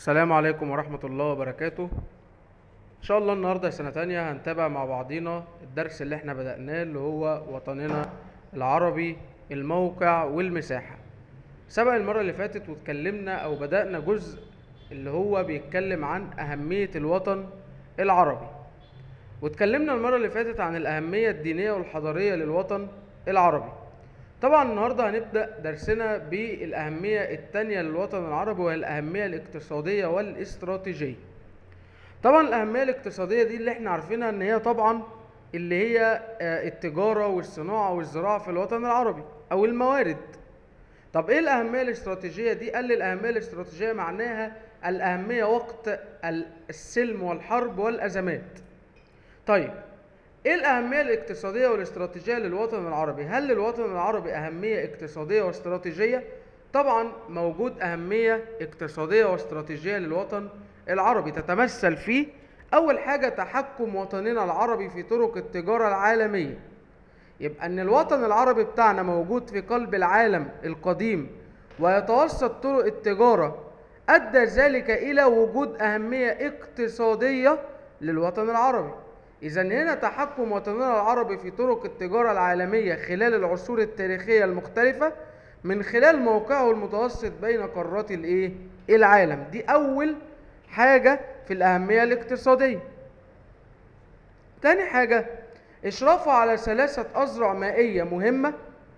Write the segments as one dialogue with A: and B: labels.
A: السلام عليكم ورحمة الله وبركاته إن شاء الله النهاردة سنة تانية هنتابع مع بعضينا الدرس اللي احنا بدأناه اللي هو وطننا العربي الموقع والمساحة سبق المرة اللي فاتت واتكلمنا أو بدأنا جزء اللي هو بيتكلم عن أهمية الوطن العربي واتكلمنا المرة اللي فاتت عن الأهمية الدينية والحضارية للوطن العربي طبعا النهاردة هنبدأ درسنا بالأهمية التانية للوطن العربي وهي الأهمية الاقتصادية والاستراتيجية طبعا الأهمية الاقتصادية دي اللي احنا عارفينها ان هي طبعا اللي هي آه، التجارة والصناعة والزراعة في الوطن العربي أو الموارد طب ايه الأهمية الاستراتيجية دي؟ قال لي الأهمية الاستراتيجية معناها الأهمية وقت ال- السلم والحرب والأزمات طيب ايه الأهمية الاقتصادية والاستراتيجية للوطن العربي؟ هل للوطن العربي أهمية اقتصادية واستراتيجية؟ طبعا موجود أهمية اقتصادية واستراتيجية للوطن العربي تتمثل في أول حاجة تحكم وطننا العربي في طرق التجارة العالمية يبقى ان الوطن العربي بتاعنا موجود في قلب العالم القديم ويتوسط طرق التجارة ادى ذلك الى وجود اهمية اقتصادية للوطن العربي اذا هنا تحكم وطننا العربي في طرق التجارة العالمية خلال العصور التاريخية المختلفة من خلال موقعه المتوسط بين قارات الايه العالم دي اول حاجة في الاهمية الاقتصادية تاني حاجة إشرافه على ثلاثة أذرع مائية مهمة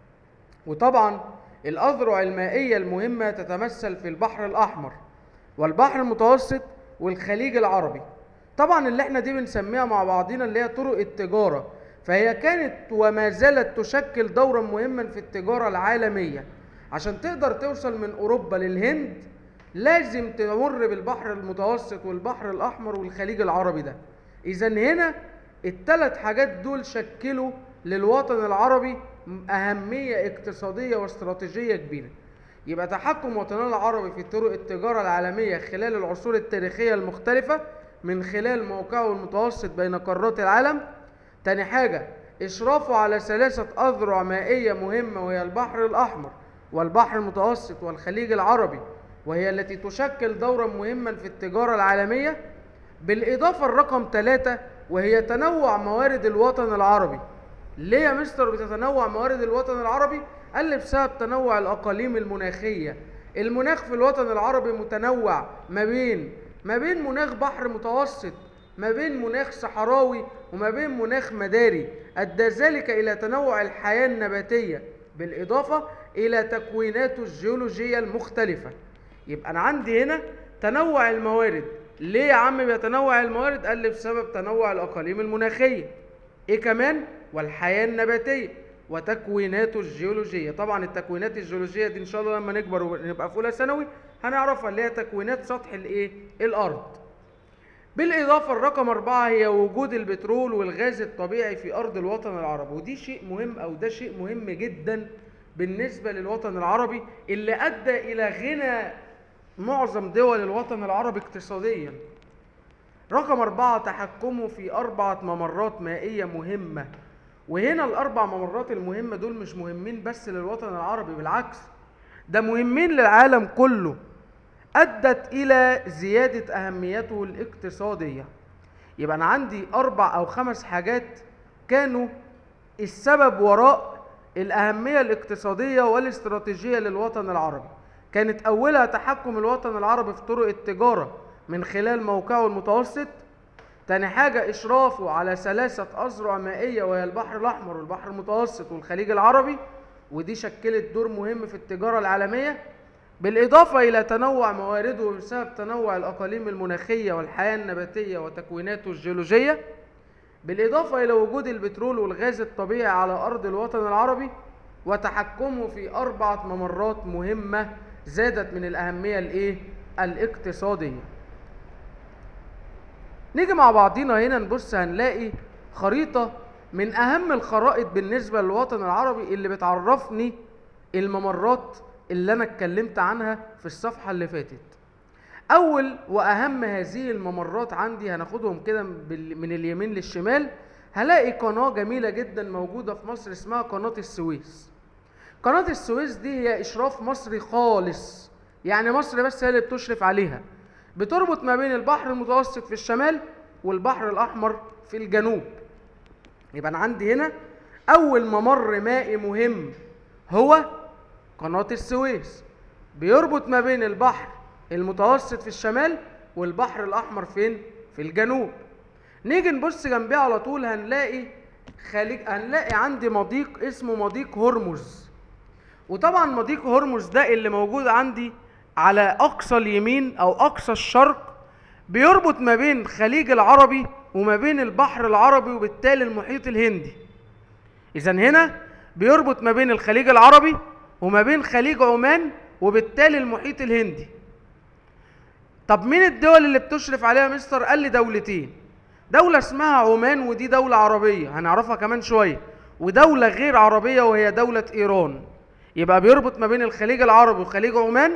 A: وطبعا الأذرع المائية المهمة تتمثل في البحر الأحمر والبحر المتوسط والخليج العربي طبعا اللي احنا دي بنسميها مع بعضينا اللي هي طرق التجارة فهي كانت وما زالت تشكل دورا مهما في التجارة العالمية عشان تقدر توصل من أوروبا للهند لازم تمر بالبحر المتوسط والبحر الأحمر والخليج العربي ده إذا هنا الثلاث حاجات دول شكلوا للوطن العربي أهمية اقتصادية واستراتيجية كبيرة يبقى تحكم وطننا العربي في طرق التجارة العالمية خلال العصور التاريخية المختلفة من خلال موقعه المتوسط بين قارات العالم تاني حاجة إشرافه على ثلاثة أذرع مائية مهمة وهي البحر الأحمر والبحر المتوسط والخليج العربي وهي التي تشكل دورا مهما في التجارة العالمية بالإضافة الرقم ثلاثة وهي تنوع موارد الوطن العربي ليه يا مستر بتتنوع موارد الوطن العربي؟ قال لي بسبب تنوع الأقاليم المناخية المناخ في الوطن العربي متنوع ما بين ما بين مناخ بحر متوسط ما بين مناخ صحراوي وما بين مناخ مداري أدى ذلك إلى تنوع الحياة النباتية بالإضافة إلى تكويناته الجيولوجية المختلفة يبقى أنا عندي هنا تنوع الموارد ليه يا عم بيتنوع الموارد قال لي بسبب تنوع الأقاليم المناخية إيه كمان والحياة النباتية وتكويناته الجيولوجية طبعا التكوينات الجيولوجية دي إن شاء الله لما نكبر ونبقى في أولى ثانوي هنعرفها اللي هي تكوينات سطح الإيه الأرض بالإضافة الرقم أربعة هي وجود البترول والغاز الطبيعي في أرض الوطن العربي ودي شيء مهم أو ده شيء مهم جدا بالنسبة للوطن العربي اللي أدى إلى غنى معظم دول الوطن العربي اقتصاديا رقم أربعة تحكمه في أربعة ممرات مائية مهمة وهنا الأربع ممرات المهمة دول مش مهمين بس للوطن العربي بالعكس ده مهمين للعالم كله أدت إلى زيادة أهميته الاقتصادية يبقى أنا عندي أربع أو خمس حاجات كانوا السبب وراء الأهمية الاقتصادية والاستراتيجية للوطن العربي كانت أولها تحكم الوطن العربي في طرق التجارة من خلال موقعه المتوسط تاني حاجة إشرافه على ثلاثة أذرع مائية وهي البحر الأحمر والبحر المتوسط والخليج العربي ودي شكلت دور مهم في التجارة العالمية بالإضافة إلى تنوع موارده بسبب تنوع الأقاليم المناخية والحياة النباتية وتكويناته الجيولوجية بالإضافة إلى وجود البترول والغاز الطبيعي على أرض الوطن العربي وتحكمه في أربعة ممرات مهمة زادت من الأهمية الإيه؟ الاقتصادية. نيجي مع بعضينا هنا نبص هنلاقي خريطة من أهم الخرائط بالنسبة للوطن العربي اللي بتعرفني الممرات اللي أنا اتكلمت عنها في الصفحة اللي فاتت. أول وأهم هذه الممرات عندي هناخدهم كده بال- من اليمين للشمال هلاقي قناة جميلة جدا موجودة في مصر اسمها قناة السويس. قناة السويس دي هي إشراف مصري خالص يعني مصر بس هي اللي بتشرف عليها بتربط ما بين البحر المتوسط في الشمال والبحر الأحمر في الجنوب يبقى أنا عندي هنا أول ممر مائي مهم هو قناة السويس بيربط ما بين البحر المتوسط في الشمال والبحر الأحمر فين؟ في الجنوب نيجي نبص جنبيه على طول هنلاقي خليج هنلاقي عندي مضيق اسمه مضيق هرمز وطبعا مضيق هرمز ده اللي موجود عندي على اقصى اليمين او اقصى الشرق بيربط ما بين خليج العربي وما بين البحر العربي وبالتالي المحيط الهندي اذا هنا بيربط ما بين الخليج العربي وما بين خليج عمان وبالتالي المحيط الهندي طب مين الدول اللي بتشرف عليها مستر قال لي دولتين دولة اسمها عمان ودي دولة عربية هنعرفها كمان شوية ودولة غير عربية وهي دولة إيران يبقى بيربط ما بين الخليج العربي وخليج عمان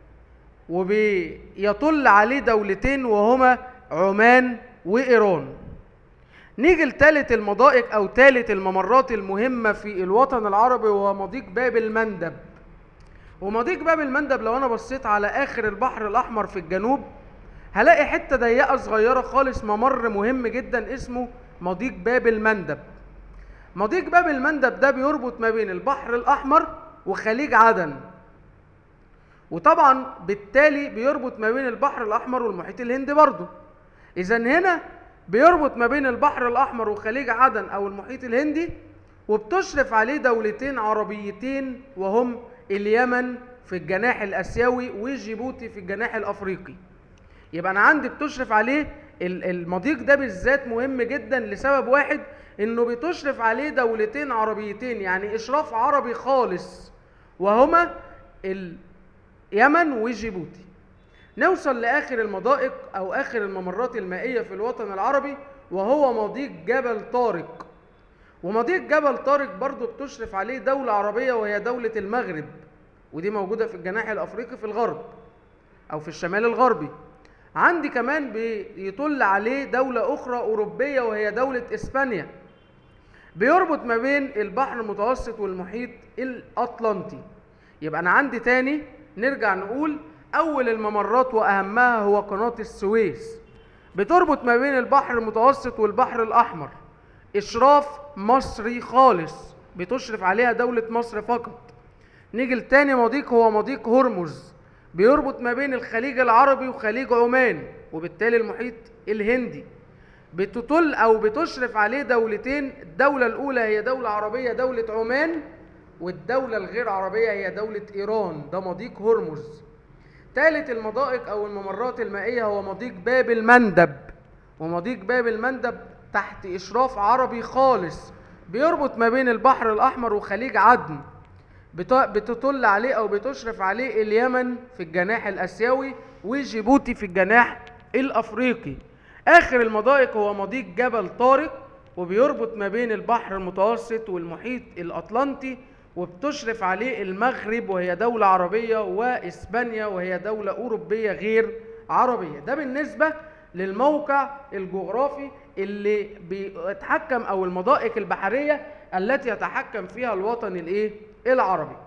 A: وبيطل عليه دولتين وهما عمان وإيران نيجي لتالت المضائق أو تالت الممرات المهمة في الوطن العربي وهو مضيق باب المندب ومضيق باب المندب لو أنا بصيت على آخر البحر الأحمر في الجنوب هلاقي حتة ضيقة صغيرة خالص ممر مهم جدا اسمه مضيق باب المندب مضيق باب المندب ده بيربط ما بين البحر الأحمر وخليج عدن وطبعا بالتالي بيربط ما بين البحر الأحمر والمحيط الهندي برضه إذا هنا بيربط ما بين البحر الأحمر وخليج عدن أو المحيط الهندي وبتشرف عليه دولتين عربيتين وهم اليمن في الجناح الآسيوي وجيبوتي في الجناح الأفريقي يبقى انا عندي بتشرف عليه المضيق ده بالذات مهم جدا لسبب واحد انه بتشرف عليه دولتين عربيتين يعني اشراف عربي خالص وهما اليمن وجيبوتي نوصل لاخر المضائق او اخر الممرات المائيه في الوطن العربي وهو مضيق جبل طارق ومضيق جبل طارق برضو بتشرف عليه دولة عربية وهي دولة المغرب ودي موجودة في الجناح الأفريقي في الغرب أو في الشمال الغربي عندي كمان بيطل عليه دولة أخرى أوروبية وهي دولة إسبانيا بيربط ما بين البحر المتوسط والمحيط الأطلنطي يبقى أنا عندي تاني نرجع نقول أول الممرات وأهمها هو قناة السويس بتربط ما بين البحر المتوسط والبحر الأحمر إشراف مصري خالص بتشرف عليها دولة مصر فقط نيجي لتاني مضيق هو مضيق هرمز بيربط ما بين الخليج العربي وخليج عمان وبالتالي المحيط الهندي بتطل او بتشرف عليه دولتين الدولة الاولى هي دولة عربية دولة عمان والدولة الغير عربية هي دولة ايران ده مضيق هرمز ثالث المضائق او الممرات المائية هو مضيق باب المندب ومضيق باب المندب تحت اشراف عربي خالص بيربط ما بين البحر الاحمر وخليج عدن بتطل عليه او بتشرف عليه اليمن في الجناح الاسيوي وجيبوتي في الجناح الافريقي اخر المضائق هو مضيق جبل طارق وبيربط ما بين البحر المتوسط والمحيط الاطلنطي وبتشرف عليه المغرب وهي دولة عربية واسبانيا وهي دولة اوروبية غير عربية ده بالنسبة للموقع الجغرافي اللي بيتحكم او المضائق البحرية التي يتحكم فيها الوطن الايه العربي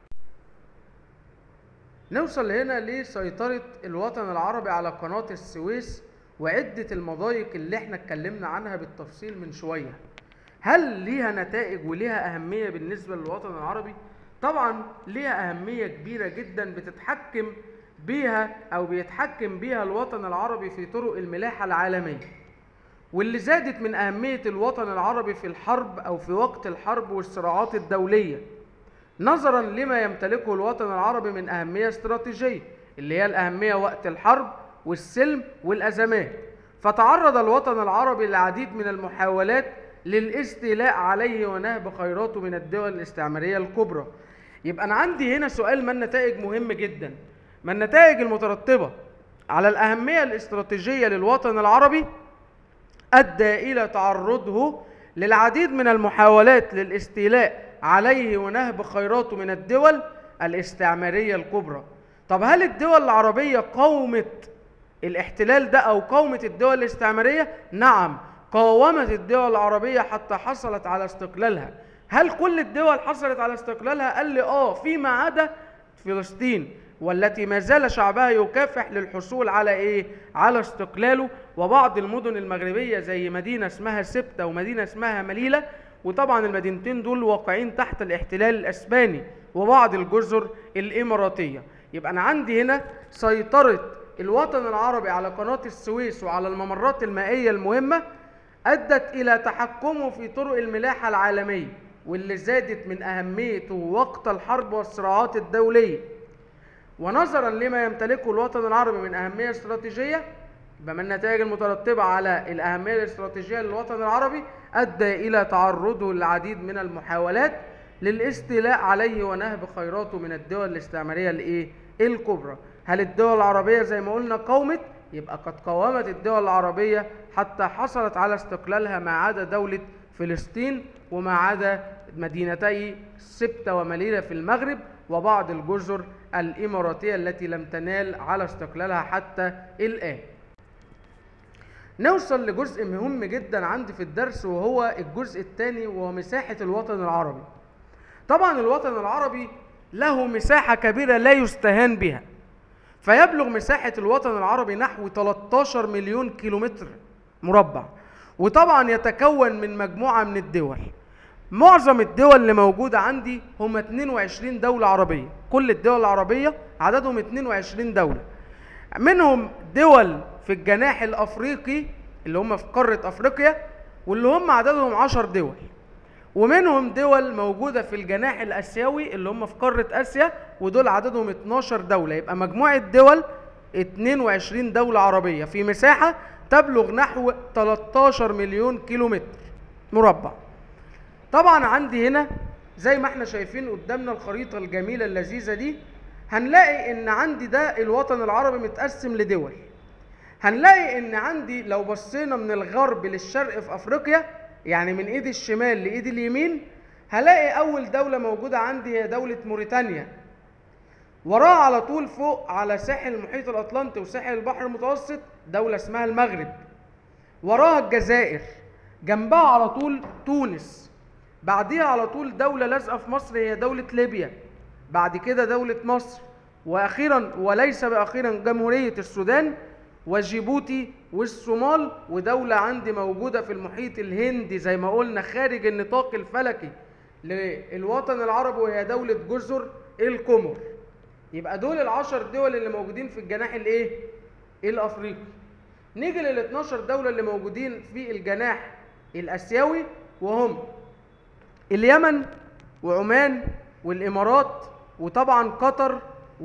A: نوصل هنا لسيطرة الوطن العربي على قناة السويس وعدة المضايق اللي احنا اتكلمنا عنها بالتفصيل من شوية هل ليها نتائج وليها أهمية بالنسبة للوطن العربي؟ طبعا ليها أهمية كبيرة جدا بتتحكم بيها أو بيتحكم بيها الوطن العربي في طرق الملاحة العالمية واللي زادت من أهمية الوطن العربي في الحرب أو في وقت الحرب والصراعات الدولية نظرا لما يمتلكه الوطن العربي من أهمية استراتيجية اللي هي الأهمية وقت الحرب والسلم والأزمات فتعرض الوطن العربي للعديد من المحاولات للاستيلاء عليه ونهب خيراته من الدول الاستعمارية الكبرى يبقى أنا عندي هنا سؤال ما النتائج مهم جدا ما النتائج المترتبة على الأهمية الاستراتيجية للوطن العربي أدى إلى تعرضه للعديد من المحاولات للاستيلاء عليه ونهب خيراته من الدول الاستعمارية الكبرى طب هل الدول العربية قاومت الاحتلال ده أو قاومت الدول الاستعمارية؟ نعم قاومت الدول العربية حتى حصلت على استقلالها هل كل الدول حصلت على استقلالها؟ قال لي آه فيما عدا فلسطين والتي ما زال شعبها يكافح للحصول على ايه على استقلاله وبعض المدن المغربيه زي مدينه اسمها سبته ومدينه اسمها مليله وطبعا المدينتين دول واقعين تحت الاحتلال الاسباني وبعض الجزر الاماراتيه يبقى انا عندي هنا سيطره الوطن العربي على قناه السويس وعلى الممرات المائيه المهمه ادت الى تحكمه في طرق الملاحه العالميه واللي زادت من اهميته وقت الحرب والصراعات الدوليه ونظرا لما يمتلكه الوطن العربي من اهميه استراتيجيه يبقى من النتائج المترتبه على الاهميه الاستراتيجيه للوطن العربي ادى الى تعرضه للعديد من المحاولات للاستيلاء عليه ونهب خيراته من الدول الاستعماريه الايه الكبرى هل الدول العربيه زي ما قلنا قومت يبقى قد قاومت الدول العربيه حتى حصلت على استقلالها ما عدا دوله فلسطين وما عدا مدينتي سبته ومليله في المغرب وبعض الجزر الاماراتيه التي لم تنال على استقلالها حتى الان نوصل لجزء مهم جدا عندي في الدرس وهو الجزء الثاني وهو مساحة الوطن العربي. طبعا الوطن العربي له مساحة كبيرة لا يستهان بها. فيبلغ مساحة الوطن العربي نحو 13 مليون كيلومتر مربع. وطبعا يتكون من مجموعة من الدول. معظم الدول اللي موجودة عندي هم 22 دولة عربية، كل الدول العربية عددهم 22 دولة. منهم دول في الجناح الافريقي اللي هم في قاره افريقيا واللي هم عددهم 10 دول ومنهم دول موجوده في الجناح الاسيوي اللي هم في قاره اسيا ودول عددهم 12 دوله يبقى مجموعه دول 22 دوله عربيه في مساحه تبلغ نحو 13 مليون كيلومتر مربع طبعا عندي هنا زي ما احنا شايفين قدامنا الخريطه الجميله اللذيذه دي هنلاقي ان عندي ده الوطن العربي متقسم لدول هنلاقي ان عندي لو بصينا من الغرب للشرق في افريقيا يعني من ايد الشمال لايد اليمين هلاقي اول دولة موجودة عندي هي دولة موريتانيا وراها على طول فوق على ساحل المحيط الاطلنطي وساحل البحر المتوسط دولة اسمها المغرب وراها الجزائر جنبها على طول تونس بعديها على طول دولة لازقة في مصر هي دولة ليبيا بعد كده دولة مصر واخيرا وليس باخيرا جمهورية السودان وجيبوتي والصومال ودولة عندي موجودة في المحيط الهندي زي ما قلنا خارج النطاق الفلكي للوطن العربي وهي دولة جزر القمر يبقى دول العشر دول اللي موجودين في الجناح الايه الافريقي نيجي لل 12 دولة اللي موجودين في الجناح الاسيوي وهم اليمن وعمان والامارات وطبعا قطر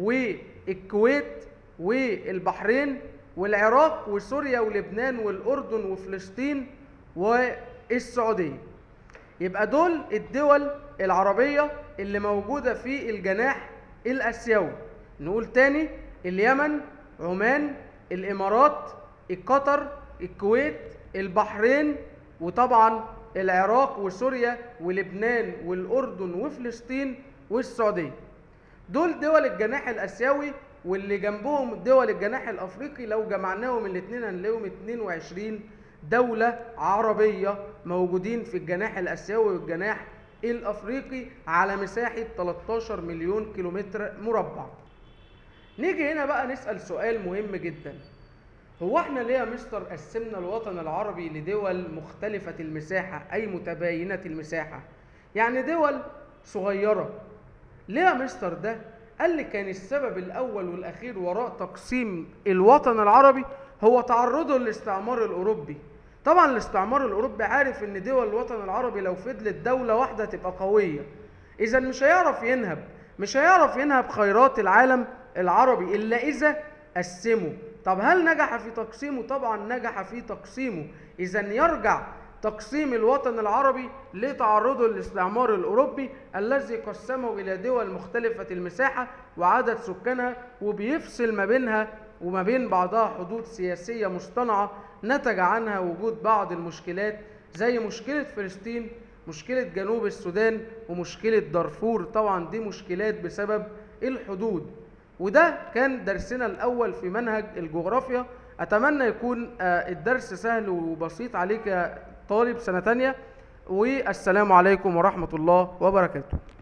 A: والكويت والبحرين والعراق وسوريا ولبنان والأردن وفلسطين والسعودية يبقى دول الدول العربية اللي موجودة في الجناح الآسيوي نقول تاني اليمن عمان الإمارات قطر الكويت البحرين وطبعا العراق وسوريا ولبنان والأردن وفلسطين والسعودية دول دول الجناح الآسيوي واللي جنبهم دول الجناح الافريقي لو جمعناهم الاثنين هنلاقيهم 22 دولة عربية موجودين في الجناح الاسيوي والجناح الافريقي على مساحة 13 مليون كيلومتر مربع. نيجي هنا بقى نسأل سؤال مهم جدا. هو احنا ليه يا مستر قسمنا الوطن العربي لدول مختلفة المساحة اي متباينة المساحة؟ يعني دول صغيرة. ليه يا مستر ده؟ قال لي كان السبب الأول والأخير وراء تقسيم الوطن العربي هو تعرضه للاستعمار الأوروبي طبعا الاستعمار الأوروبي عارف إن دول الوطن العربي لو فضلت دولة واحدة تبقى قوية إذا مش هيعرف ينهب مش هيعرف ينهب خيرات العالم العربي إلا إذا قسمه طب هل نجح في تقسيمه؟ طبعا نجح في تقسيمه إذا يرجع تقسيم الوطن العربي لتعرضه للاستعمار الأوروبي الذي قسمه إلى دول مختلفة المساحة وعدد سكانها وبيفصل ما بينها وما بين بعضها حدود سياسية مصطنعة نتج عنها وجود بعض المشكلات زي مشكلة فلسطين مشكلة جنوب السودان ومشكلة دارفور طبعا دي مشكلات بسبب الحدود وده كان درسنا الأول في منهج الجغرافيا أتمنى يكون الدرس سهل وبسيط عليك يا طالب سنة تانية والسلام عليكم ورحمة الله وبركاته